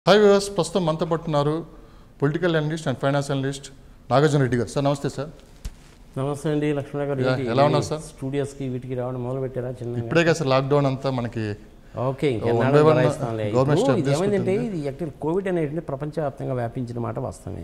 Hi viewers ప్రస్తుతం మనతో పట్టున్నారు political analyst and finance analyst Nagarjuna Reddy గారు సార్ నమస్తే సార్ నమస్తే అండి లక్ష్మణ గారు యా, ఏంటి? ఎలా ఉన్నారు సార్? స్టూడియోస్కి వీటికి రావడం మొదలు పెట్టారా చిన్నగా ఇప్పుడే కదా సార్ లాక్డౌన్ అంతా మనకి ఓకే one by ఇంకెన్నాళ్ళు one భరాయిస్తాంలే. government ఇప్పుడు step ఇది ఏమైందంటే ఇది యాక్చువల్ కోవిడ్ అనేది ప్రపంచవ్యాప్తంగా వ్యాపించిన మాట వాస్తవమే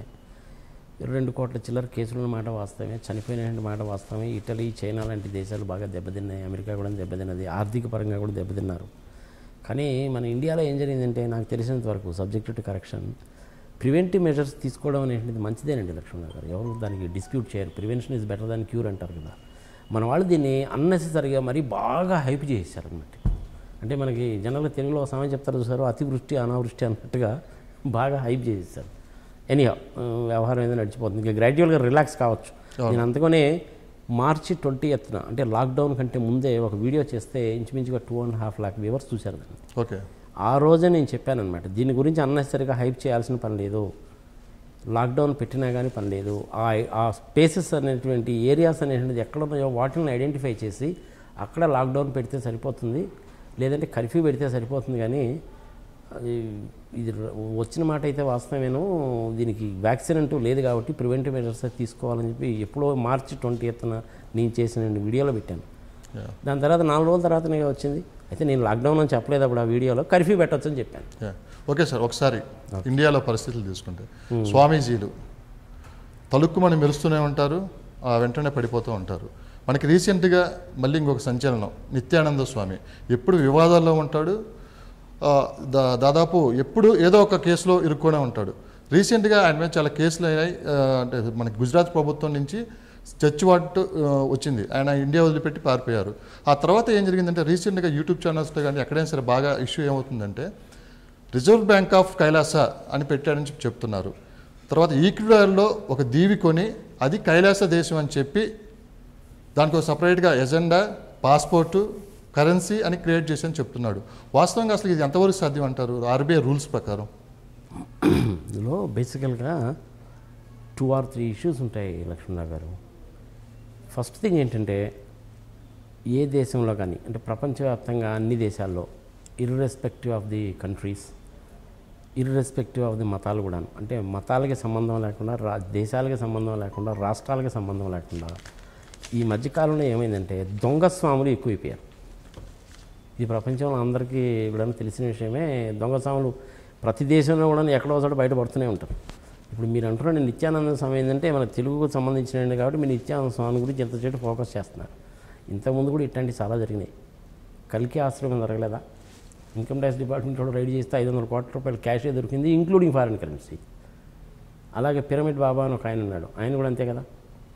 రెండు కోట్ల చిల్లర కేసుల మాట వాస్తవమే చనిపోయిన మాట వాస్తవమే ఇటలీ చైనా లాంటి దేశాలు బాగా దెబ్బతిన్నాయి అమెరికా కూడా దెబ్బతిన్నది ఆర్థిక పరంగా కూడా దెబ్బతిన్నారు కానీ మన ఇండియాలో ఏం జరిగిందంటే నాకు తెలిసినంత వరకు subject to correction preventive measures తీసుకోవడం అనేటువంటిది మంచిదేనండి లక్ష్మణ గారు ఎవరు దానికి డిస్ప్యూట్ చేయరు prevention is better than cure అంటారు కదా మన వాళ్ళు దీన్ని అన్నెసెసరీగా మరీ బాగా హైప్ చేసేసారు అన్నట్టు అంటే మనకి జనరల్గా తెలుగులో ఒక సమయం చెప్తారు చూసారు అతివృష్టి అనావృష్టి అన్నట్టుగా బాగా హైప్ చేసేసారు ఎనీహా వ్యవహారం ఏదో నడిచిపోతుంది ఇంకా గ్రాడ్యువల్గా రిలాక్స్ కావచ్చు నేను అందుకనే మార్చి ట్వంటీ ఎత్తున అంటే లాక్డౌన్ కంటే ముందే ఒక వీడియో చేస్తే ఇంచుమించుగా two and half lakh viewers చూశారు దాన్ని ఓకే ఆ రోజే నేను చెప్పానన్నమాట దీని గురించి అన్నెసరిగా హైప్ చేయాల్సిన పని లేదు లాక్డౌన్ పెట్టినా కానీ పని లేదు ఆ ఆ స్పేసెస్ అనేటువంటి ఏరియాస్ అనేటువంటిది ఎక్కడ ఉన్నాయో వాటిని ఐడెంటిఫై చేసి అక్కడ లాక్డౌన్ పెడితే సరిపోతుంది లేదంటే కర్ఫ్యూ పెడితే సరిపోతుంది కానీ అది ఇది ర- వచ్చిన మాట అయితే వాస్తవమేను దీనికి వ్యాక్సిన్ అంటూ లేదు కాబట్టి ప్రివెంటివ్ మెజర్స్ తీసుకోవాలని చెప్పి ఎప్పుడో మార్చి ట్వంటీ ఎత్తున నేను చేసిన వీడియోలో పెట్టాను యా, దాని తర్వాత నాలుగు రోజుల తర్వాత నేను వచ్చింది అయితే నేను లాక్డౌన్ అని చెప్పలేదు అప్పుడు ఆ వీడియోలో కర్ఫ్యూ పెట్టొచ్చు అని చెప్పాను యా. ఓకే సార్ ఒకసారి ఇండియాలో పరిస్థితులు తీసుకుంటే స్వామీజీలు తలుక్కుమని మెరుస్తూనే ఉంటారు ఆ వెంటనే పడిపోతూ ఉంటారు మనకి రీసెంట్గా మళ్ళీ ఇంకొక సంచలనం నిత్యానంద స్వామి ఎప్పుడు వివాదాల్లో ఉంటాడు ఆ, దా దాదాపు ఎప్పుడు ఏదో ఒక కేసులో ఇరుక్కునే ఉంటాడు రీసెంట్గా ఆయన మీద చాలా కేసులు అయ్యాయి ఆ, అంటే మనకి గుజరాత్ ప్రభుత్వం నుంచి చర్చ్ వాట్ ఆ, వచ్చింది ఆయన ఇండియా వదిలిపెట్టి పారిపోయారు ఆ తర్వాత ఏం జరిగిందంటే రీసెంట్గా యూట్యూబ్ ఛానల్స్లో కానీ ఎక్కడైనా సరే బాగా ఇష్యూ ఏమవుతుందంటే రిజర్వ్ బ్యాంక్ ఆఫ్ కైలాస అని పెట్టారని చెప్పి చెప్తున్నారు తర్వాత ఈక్విడార్లో ఒక దీవి కొని అది కైలాస దేశం అని చెప్పి దానికి ఒక సపరేట్గా ఎజెండా పాస్పోర్టు కరెన్సీ అని క్రియేట్ చేసి చెప్తున్నాడు వాస్తవంగా అసలు ఇది ఎంతవరకు సాధ్యం అంటారు ఆర్బీఐ రూల్స్ ప్రకారం ఇందులో బేసికల్గా టూ ఆర్ త్రీ ఇష్యూస్ ఉంటాయి లక్ష్మణరావు గారు ఫస్ట్ థింగ్ ఏంటంటే ఏ దేశంలో కానీ అంటే ప్రపంచవ్యాప్తంగా అన్ని దేశాల్లో irrespective of the countries irrespective of the మతాలు కూడాను అంటే మతాలకి సంబంధం లేకుండా రా దేశాలకి సంబంధం లేకుండా రాష్ట్రాలకి సంబంధం లేకుండా ఈ మధ్యకాలంలో ఏమైందంటే దొంగ స్వాములు ఎక్కువైపోయారు ఇది ప్రపంచంలో అందరికీ కూడా తెలిసిన విషయమే దొంగ స్వాములు ప్రతి దేశంలో కూడా ఎక్కడో చోట బయటపడుతూనే ఉంటారు ఇప్పుడు మీరు అంటున్న నిత్యానంద స్వామి ఏంటంటే మన తెలుగుకు సంబంధించినవి కాబట్టి మీరు నిత్యానంద స్వామి గురించి ఎంతసేపు ఫోకస్ చేస్తున్నారు ఇంతకుముందు కూడా ఇట్లాంటివి చాలా జరిగినాయి కలికి ఆశ్రమం జరగలేదా ఇన్కమ్ ట్యాక్స్ డిపార్ట్మెంట్ కూడా రైడ్ చేస్తే ఐదు వందల కోట్ల రూపాయలు క్యాషే దొరికింది ఇంక్లూడింగ్ ఫారిన్ కరెన్సీ అలాగే పిరమిడ్ బాబా అని ఒక ఆయన ఉన్నాడు ఆయన కూడా అంతే కదా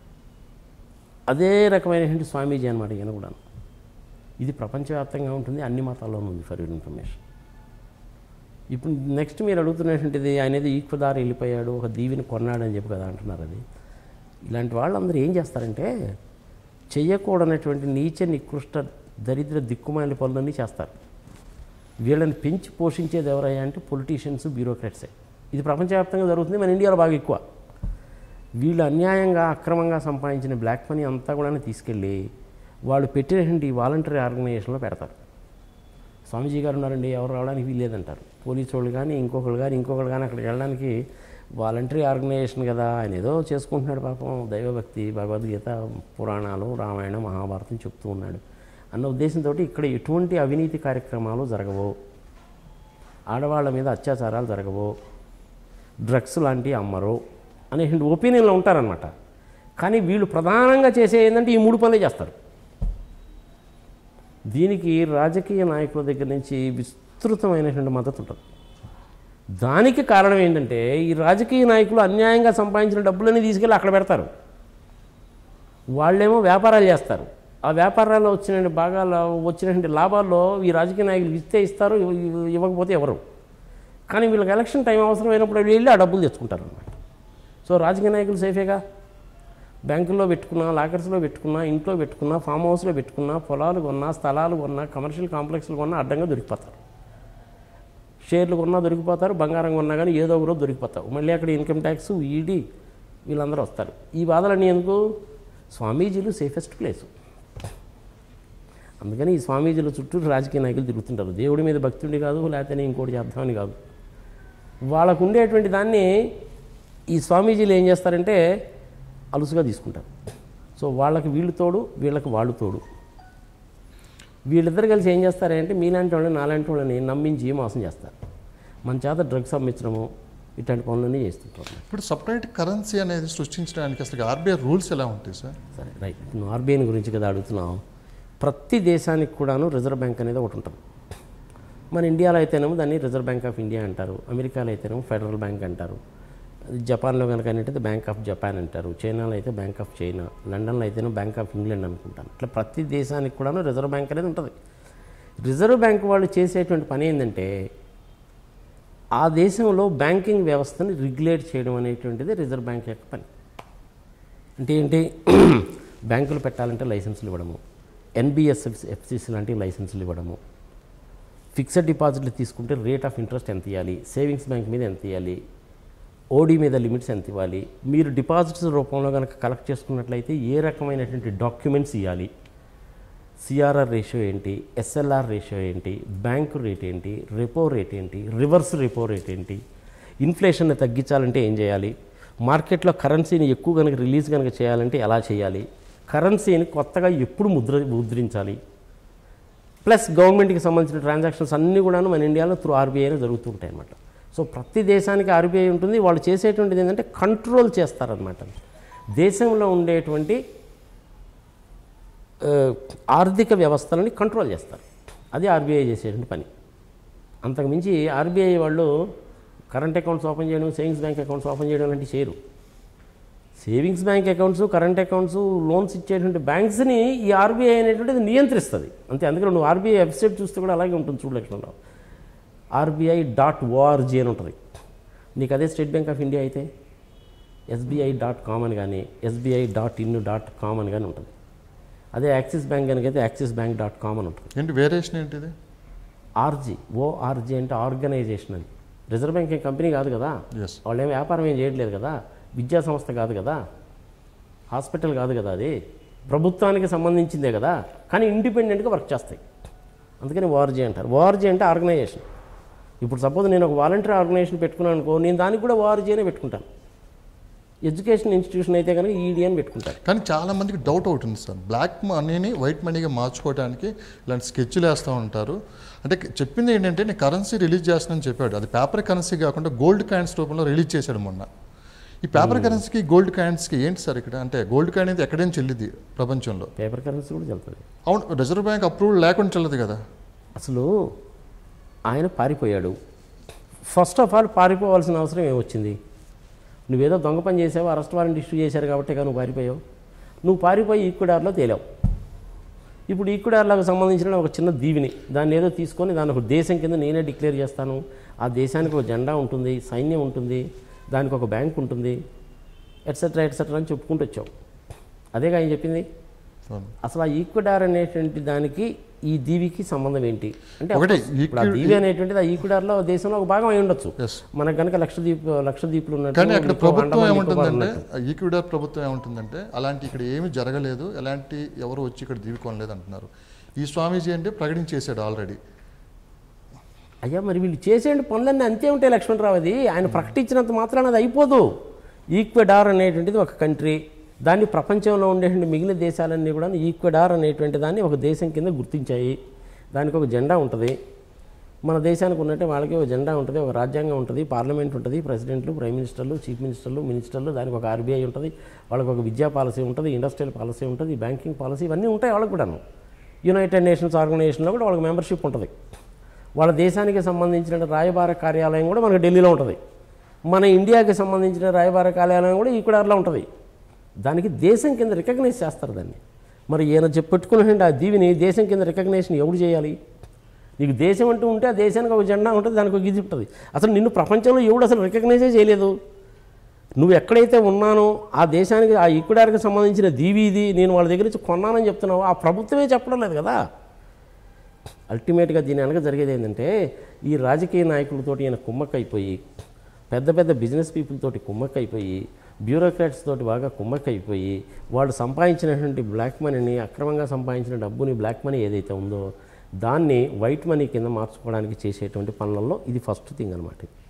అదే రకమైనటువంటి స్వామీజీ అనమాట ఈయన కూడా ఇది ప్రపంచవ్యాప్తంగా ఉంటుంది అన్ని మతాల్లోనూ ఉంది ఫర్ యూర్ ఇన్ఫర్మేషన్ ఇప్పుడు నెక్స్ట్ మీరు అడుగుతున్నటువంటిది ఆయన ఏదో ఈక్వదారి వెళ్ళిపోయాడు ఒక దీవిని కొన్నాడు అని చెప్పి కదా అంటున్నారు అది ఇలాంటి వాళ్ళందరూ ఏం చేస్తారంటే చెయ్యకూడనటువంటి నీచ నికృష్ట దరిద్ర దిక్కుమాలి పనులన్నీ చేస్తారు వీళ్ళని పెంచి పోషించేది ఎవరయ్యా అంటే పొలిటీషియన్స్ బ్యూరోక్రాట్సే ఇది ప్రపంచవ్యాప్తంగా జరుగుతుంది మన ఇండియాలో బాగా ఎక్కువ వీళ్ళు అన్యాయంగా అక్రమంగా సంపాదించిన బ్లాక్ మనీ అంతా కూడా తీసుకెళ్ళి వాళ్ళు పెట్టినటువంటి వాలంటరీ ఆర్గనైజేషన్లో పెడతారు స్వామీజీ గారు ఉన్నారండి ఎవరు రావడానికి వీల్లేదంటారు పోలీసు వాళ్ళు కానీ ఇంకొకరు కానీ ఇంకొకరు కానీ అక్కడికి వెళ్ళడానికి వాలంటరీ ఆర్గనైజేషన్ కదా ఆయన ఏదో చేసుకుంటున్నాడు పాపం దైవభక్తి భగవద్గీత పురాణాలు రామాయణం మహాభారతం చెప్తూ ఉన్నాడు అన్న ఉద్దేశంతో ఇక్కడ ఎటువంటి అవినీతి కార్యక్రమాలు జరగవు ఆడవాళ్ళ మీద అత్యాచారాలు జరగవు డ్రగ్స్ లాంటివి అమ్మరు అనేటువంటి ఒపీనియన్లో ఉంటారనమాట కానీ వీళ్ళు ప్రధానంగా చేసే ఏంటంటే ఈ మూడు పనులే చేస్తారు దీనికి రాజకీయ నాయకుల దగ్గర నుంచి విస్తృతమైనటువంటి మద్దతు ఉంటుంది దానికి కారణం ఏంటంటే ఈ రాజకీయ నాయకులు అన్యాయంగా సంపాదించిన డబ్బులన్నీ తీసుకెళ్ళి అక్కడ పెడతారు వాళ్ళేమో వ్యాపారాలు చేస్తారు ఆ వ్యాపారాల్లో వచ్చిన భాగాలు వచ్చినటువంటి లాభాల్లో ఈ రాజకీయ నాయకులు ఇస్తే ఇస్తారు ఇవ్వ- ఇవ్వ- ఇవ్వకపోతే ఎవరు కానీ వీళ్ళకి ఎలక్షన్ టైం అవసరమైనప్పుడు వెళ్ళి ఆ డబ్బులు తెచ్చుకుంటారు అన్నమాట సో రాజకీయ నాయకులు సేఫేగా బ్యాంకుల్లో పెట్టుకున్నా లాకర్స్లో పెట్టుకున్నా ఇంట్లో పెట్టుకున్నా ఫామ్ హౌస్లో పెట్టుకున్నా పొలాలు కొన్నా స్థలాలు కొన్నా కమర్షియల్ కాంప్లెక్స్లు కొన్నా అడ్డంగా దొరికిపోతారు షేర్లు కొన్నా దొరికిపోతారు బంగారం కొన్నా కానీ ఏదో ఒక రోజు దొరికిపోతారు మళ్ళీ అక్కడ ఇన్కమ్ ట్యాక్స్ ఈడీ వీళ్ళందరూ వస్తారు ఈ బాధలన్నీ ఎందుకు స్వామీజీలు సేఫెస్ట్ ప్లేస్ అందుకని ఈ స్వామీజీల చుట్టూ రాజకీయ నాయకులు తిరుగుతుంటారు దేవుడి మీద భక్తుడి కాదు లేకపోతే ఇంకోటి చేద్దామని కాదు వాళ్ళకు ఉండేటువంటి దాన్ని ఈ స్వామీజీలు ఏం చేస్తారంటే అలుసుగా తీసుకుంటారు సో వాళ్ళకి వీళ్ళు తోడు వీళ్ళకి వాళ్ళు తోడు వీళ్ళిద్దరు కలిసి ఏం చేస్తారంటే మీలాంటి వాళ్ళని నాలాంటి వాళ్ళని నమ్మించి మోసం చేస్తారు మన చేత డ్రగ్స్ అమ్మించడము ఇట్లాంటి పనులన్నీ చేస్తుంటారు ఇప్పుడు సపరేట్ కరెన్సీ అనేది సృష్టించడానికి అసలు ఆర్బీఐ రూల్స్ ఎలా ఉంటాయి సార్ సరే రైట్ నువ్వు ఆర్బీఐ గురించి కదా అడుగుతున్నావు ప్రతి దేశానికి కూడాను రిజర్వ్ బ్యాంక్ అనేది ఒకటి ఉంటుంది మన ఇండియాలో అయితేనేమో దాన్ని రిజర్వ్ బ్యాంక్ ఆఫ్ ఇండియా అంటారు అమెరికాలో అయితేనేమో ఫెడరల్ బ్యాంక్ అంటారు జపాన్లో కనుక ఏంటంటే బ్యాంక్ ఆఫ్ జపాన్ అంటారు చైనాలో అయితే బ్యాంక్ ఆఫ్ చైనా లండన్లో అయితేనో బ్యాంక్ ఆఫ్ ఇంగ్లాండ్ అనుకుంటాను ఇట్లా ప్రతి దేశానికి కూడాను రిజర్వ్ బ్యాంక్ అనేది ఉంటుంది రిజర్వ్ బ్యాంక్ వాళ్ళు చేసేటువంటి పని ఏంటంటే ఆ దేశంలో బ్యాంకింగ్ వ్యవస్థని రెగ్యులేట్ చేయడం అనేటువంటిది రిజర్వ్ బ్యాంక్ యొక్క పని అంటే ఏంటి బ్యాంకులు పెట్టాలంటే లైసెన్సులు ఇవ్వడము ఎన్బిఎస్ ఎఫ్సిసి లాంటి లైసెన్సులు ఇవ్వడము ఫిక్స్డ్ డిపాజిట్లు తీసుకుంటే రేట్ ఆఫ్ ఇంట్రెస్ట్ ఎంత ఇవ్వాలి సేవింగ్స్ బ్యాంక్ మీద ఎంత ఇవ్వాలి ఓడి మీద లిమిట్స్ ఎంత ఇవ్వాలి మీరు డిపాజిట్స్ రూపంలో కనుక కలెక్ట్ చేసుకున్నట్లయితే ఏ రకమైనటువంటి డాక్యుమెంట్స్ ఇవ్వాలి సిఆర్ఆర్ రేషియో ఏంటి ఎస్ఎల్ఆర్ రేషియో ఏంటి బ్యాంకు రేట్ ఏంటి రెపో రేట్ ఏంటి రివర్స్ రెపో రేట్ ఏంటి ఇన్ఫ్లేషన్ని తగ్గించాలంటే ఏం చేయాలి మార్కెట్లో కరెన్సీని ఎక్కువ కనుక రిలీజ్ కనుక చేయాలంటే ఎలా చేయాలి కరెన్సీని కొత్తగా ఎప్పుడు ముద్ర ముద్రించాలి ప్లస్ గవర్నమెంట్కి సంబంధించిన ట్రాన్సాక్షన్స్ అన్నీ కూడా మన ఇండియాలో త్రూ ఆర్బీఐలో జరుగుతూ ఉంటాయి అన్నమాట సో ప్రతి దేశానికి ఆర్బీఐ ఉంటుంది వాళ్ళు చేసేటువంటిది ఏంటంటే కంట్రోల్ చేస్తారనమాట దేశంలో ఉండేటువంటి ఆ, ఆర్థిక వ్యవస్థలని కంట్రోల్ చేస్తారు అది ఆర్బీఐ చేసేటువంటి పని అంతకుమించి ఆర్బీఐ వాళ్ళు కరెంట్ అకౌంట్స్ ఓపెన్ చేయడం సేవింగ్స్ బ్యాంక్ అకౌంట్స్ ఓపెన్ చేయడం లాంటివి చేయరు savings bank accounts current accounts loans ఇచ్చేటువంటి బ్యాంక్స్ని ఈ ఆర్బీఐ అనేటువంటిది నియంత్రిస్తుంది అంతే అందుకని నువ్వు ఆర్బీఐ వెబ్సైట్ చూస్తే కూడా అలాగే ఉంటుంది చూడు లక్ష్మణరావు ఆర్బీఐ డాట్ ఓఆర్జీ అని ఉంటుంది నీకు అదే స్టేట్ బ్యాంక్ ఆఫ్ ఇండియా అయితే ఎస్బీఐ డాట్ కామ్ అని కానీ SBI dot in dot com అని కానీ ఉంటుంది అదే యాక్సిస్ బ్యాంక్ కనుక అయితే యాక్సిస్ బ్యాంక్ డాట్ కామ్ అని ఉంటుంది ఏంటి వేరియేషన్ ఏంటిది ఆర్జీ ఓఆర్జీ అంటే ఆర్గనైజేషన్ అని రిజర్వ్ బ్యాంక్ ఏం కంపెనీ కాదు కదా ఎస్ వాళ్ళు ఏం వ్యాపారం ఏం చేయట్లేదు కదా విద్యా సంస్థ కాదు కదా హాస్పిటల్ కాదు కదా అది ప్రభుత్వానికి సంబంధించిందే కదా కానీ ఇండిపెండెంట్గా వర్క్ చేస్తాయి అందుకని ఓఆర్జీ అంటారు ఓఆర్జీ అంటే ఆర్గనైజేషన్ ఇప్పుడు సపోజ్ నేను ఒక వాలంటీర్ ఆర్గనైజేషన్ పెట్టుకున్నాను అనుకో నేను దానికి కూడా ఓఆర్జీ అనే పెట్టుకుంటాను ఎడ్యుకేషన్ ఇన్స్టిట్యూషన్ అయితే కనుక ఈడీ అని పెట్టుకుంటాను కానీ చాలా మందికి డౌట్ అవుతుంది సార్ బ్లాక్ మనీని వైట్ మనీగా మార్చుకోవడానికి ఇలాంటి స్కెచ్లు వేస్తూ ఉంటారు అంటే చెప్పింది ఏంటంటే నేను కరెన్సీ రిలీజ్ చేస్తానని చెప్పాడు అది పేపర్ కరెన్సీ కాకుండా గోల్డ్ కాయిన్స్ రూపంలో రిలీజ్ చేశాడు మొన్న ఈ పేపర్ కరెన్సీకి గోల్డ్ కాయిన్స్కి ఏంటి సార్ ఇక్కడ అంటే గోల్డ్ కాయిన్ అనేది ఎక్కడేం చెల్లింది ప్రపంచంలో పేపర్ కరెన్సీ కూడా చెల్తుంది అవును రిజర్వ్ బ్యాంక్ అప్రూవల్ లేకుండా చెల్లదు కదా అసలు ఆయన పారిపోయాడు ఫస్ట్ ఆఫ్ ఆల్ పారిపోవాల్సిన అవసరం ఏమొచ్చింది నువ్వేదో దొంగ పని చేసావు అరెస్ట్ వారెంట్ ఇష్యూ చేశారు కాబట్టి ఇక నువ్వు పారిపోయావు నువ్వు పారిపోయి ఈక్విడార్లో తేలావు ఇప్పుడు ఈక్విడార్లకు సంబంధించిన ఒక చిన్న దీవిని దాన్ని ఏదో తీసుకొని దాన్ని ఒక దేశం కింద నేనే డిక్లేర్ చేస్తాను ఆ దేశానికి ఒక జెండా ఉంటుంది సైన్యం ఉంటుంది దానికి ఒక బ్యాంక్ ఉంటుంది ఎట్సెట్రా ఎట్సెట్రా అని చెప్పుకుంటూ వచ్చావు అదేగా ఆయన చెప్పింది అవును. అసలు ఆ ఈక్విడార్ అనేటువంటి దానికి ఈ దీవికి సంబంధం ఏంటి అంటే ఒకటి ఇప్పుడు ఆ దీవి అనేటువంటిది ఆ ఈక్విడార్లో దేశంలో ఒక భాగం అయి ఉండొచ్చు ఎస్ మనకు కనుక లక్షద్వీప్ లక్షద్వీపులు ఉన్నట్టు కానీ అక్కడ ఇంకో ప్రభుత్వం అండమాన్ నికోబార్ ఏముంటుందంటే ఉన్నట్టు. ఈక్విడార్ ప్రభుత్వం ఏముంటుందంటే అలాంటి ఇక్కడ ఏమీ జరగలేదు ఎలాంటి ఎవరు వచ్చి ఇక్కడ దీవికొనలేదు అంటున్నారు ఈ స్వామీజీ అంటే ప్రకటించేశాడు ఆల్రెడీ అయ్యా మరి వీళ్ళు చేసే పనులన్నీ అంతే ఉంటాయి లక్ష్మణరావు అది ఆయన ప్రకటించినంత మాత్రాన అది అయిపోదు ఈక్వెడార్ అనేటువంటిది ఒక కంట్రీ దాన్ని ప్రపంచంలో ఉండేటువంటి మిగిలిన దేశాలన్నీ కూడా ఈక్వెడార్ అనేటువంటి దాన్ని ఒక దేశం కింద గుర్తించాయి దానికి ఒక జెండా ఉంటుంది మన దేశానికి ఉన్నట్టే వాళ్ళకి ఒక జెండా ఉంటుంది ఒక రాజ్యాంగం ఉంటుంది పార్లమెంట్ ఉంటుంది ప్రెసిడెంట్లు ప్రైమ్ మినిస్టర్లు చీఫ్ మినిస్టర్లు మినిస్టర్లు దానికి ఒక ఆర్బీఐ ఉంటుంది వాళ్ళకి ఒక విద్యా పాలసీ ఉంటుంది ఇండస్ట్రియల్ పాలసీ ఉంటుంది బ్యాంకింగ్ పాలసీ ఇవన్నీ ఉంటాయి వాళ్ళకి కూడాను యునైటెడ్ నేషన్స్ ఆర్గనైజేషన్లో కూడా వాళ్ళకి మెంబర్షిప్ ఉంటుంది వాళ్ళ దేశానికి సంబంధించిన రాయబార కార్యాలయం కూడా మనకి ఢిల్లీలో ఉంటుంది మన ఇండియాకి సంబంధించిన రాయబార కార్యాలయం కూడా ఈక్వడార్లో ఉంటుంది దానికి దేశం కింద రికగ్నైజ్ చేస్తారు దాన్ని మరి ఈయన చెప్పి పెట్టుకున్నటువంటి ఆ దీవిని దేశం కింద రికగ్నేషన్ ఎవడు చేయాలి నీకు దేశం అంటూ ఉంటే ఆ దేశానికి ఒక జెండా ఉంటుంది దానికి ఒక గిజి ఉంటుంది అసలు నిన్ను ప్రపంచంలో ఎవడు అసలు రికగ్నైజే చేయలేదు నువ్వు ఎక్కడైతే ఉన్నానో ఆ దేశానికి ఆ ఈక్వడార్కి సంబంధించిన దీవి ఇది నేను వాళ్ళ దగ్గర నుంచి కొన్నానని చెప్తున్నావు ఆ ప్రభుత్వమే చెప్పడం లేదు కదా అల్టిమేట్గా దీని వెనక జరిగేది ఏంటంటే ఈ రాజకీయ నాయకులతోటి ఈయన కుమ్మక్కైపోయి పెద్ద పెద్ద బిజినెస్ పీపుల్ తోటి కుమ్మక్కైపోయి బ్యూరోక్రాట్స్ తోటి బాగా కుమ్మక్కైపోయి వాళ్ళు సంపాదించినటువంటి బ్లాక్ మనీని అక్రమంగా సంపాదించిన డబ్బుని బ్లాక్ మనీ ఏదైతే ఉందో దాన్ని వైట్ మనీ కింద మార్చుకోవడానికి చేసేటువంటి పనులలో ఇది ఫస్ట్ థింగ్ అనమాట